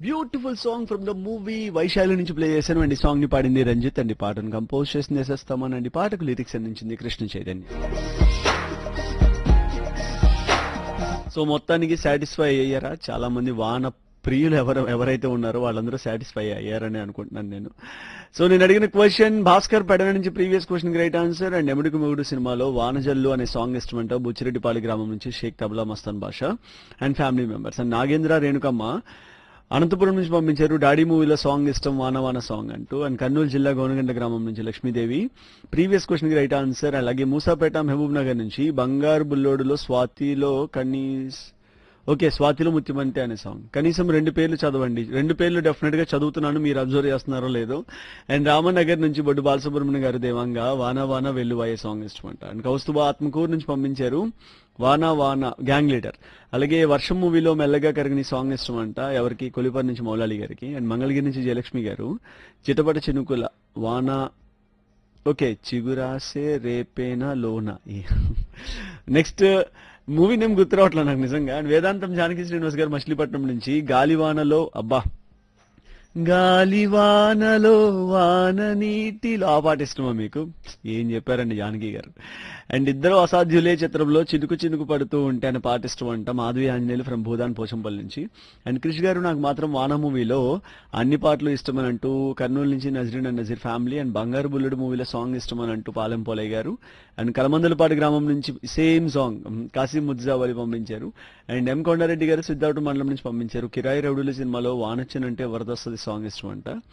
beautiful song from the movie Vaishali నుంచి ప్లే చేశాను అండి సాంగ్ ని పాడింది రంజిత్ అండి పాటను కంపోజ్ చేసింది ఎస్ఎస్తామన్ అండి పాటకు లిరిక్స్ అందించింది కృష్ణ చైతన్య సో మొత్తానికి సాటిస్ఫై అయ్యారా చాలా మంది వాన ప్రియులు ఎవరు ఎవరైతే ఉన్నారో వాళ్ళందరూ సాటిస్ఫై అయ్యారని అనుకుంటున్నాను నేను సో నేను అడిగిన క్వశ్చన్ భాస్కర్ పెడన నుంచి previous question right answer and Yamudiki Mogudu సినిమాలో వానజల్లు అనే సాంగ్ ఇష్టమంట బుచ్చిరెడ్డిపాలి గ్రామం నుంచి షేక్ తబలా Mastan Basha and family members and Nagendra Renukamma Anantapur నుంచి పంపించారు డాడీ మూవీలో సాంగ్ ఇష్టం వాన వాన సాంగ్ అంటూ అండ్ కర్నూలు జిల్లా గోనగండ గ్రామం నుంచి లక్ష్మీదేవి ప్రీవియస్ క్వశ్చన్ కి రైట్ ఆన్సర్ అలాగే మూసాపేట మహబూబ్ నగర్ నుంచి బంగారు బుల్లోడులో స్వాతిలో కనీస్ ఓకే స్వాతిలో ముత్యమంతే అనే సాంగ్ కనీసం రెండు పేర్లు చదవండి రెండు పేర్లు డెఫినెట్ గా చదువుతున్నాను మీరు అబ్జర్వ్ చేస్తున్నారో లేదో అండ్ రామనగర్ నుంచి బొడ్డు బాలసుబ్రహ్మణ్యం గారు దేవంగా వాన వాన వెల్లువాయే సాంగ్ ఇష్టమంట అండ్ కౌస్తుభ ఆత్మకూరు నుంచి పంపించారు వానా వానా గ్యాంగ్ లీడర్ అలాగే వర్షం మూవీలో మెల్లగా కరిగిన సాంగ్ ఇష్టం అంట ఎవరికి కొలిపర్ నుంచి మౌలాలి గారికి అండ్ మంగళగిరి నుంచి జయలక్ష్మి గారు చిటపట చినుకుల వానా ఓకే చిగురాసే రేపేనా లోనా నెక్స్ట్ మూవీ నేమ్ గుర్తు రావట్లేదు నాకు నిజంగా అండ్ వేదాంతం జానకి శ్రీనివాస్ గారు మచిలీపట్నం నుంచి గాలివానలో అబ్బా గాలివానలో వాన నీటిలో ఆ పాట ఇష్టమా మీకు ఏం చెప్పారండి జానకి గారు అండ్ ఇద్దరు అసాధ్యులే చిత్రంలో చినుకు చినుకు పడుతూ ఉంటే అని పాట ఇష్టం అంట మాధవి ఆంజనేయులు ఫ్రమ్ భూదాన్ పోచంపల్లి నుంచి అండ్ క్రిష్ గారు నాకు మాత్రం వాన మూవీలో అన్ని పాటలు ఇష్టమని అంటూ కర్నూలు నుంచి Nazreen and Nazeer family and Bangaru Bullodu మూవీలో సాంగ్ ఇష్టమని అంటూ పాలెం పోలయ్య గారు అండ్ కలమందలపాటి గ్రామం నుంచి సేమ్ సాంగ్ కాసిం ముద్జావలి పంపించారు అండ్ ఎం కొండారెడ్డి గారు సిద్ధార్థ మండలం నుంచి పంపించారు కిరాయి రౌడుల సినిమాలో వానొచ్చనంటే వరదొస్తుంది సాంగ్ ఇష్టం అంట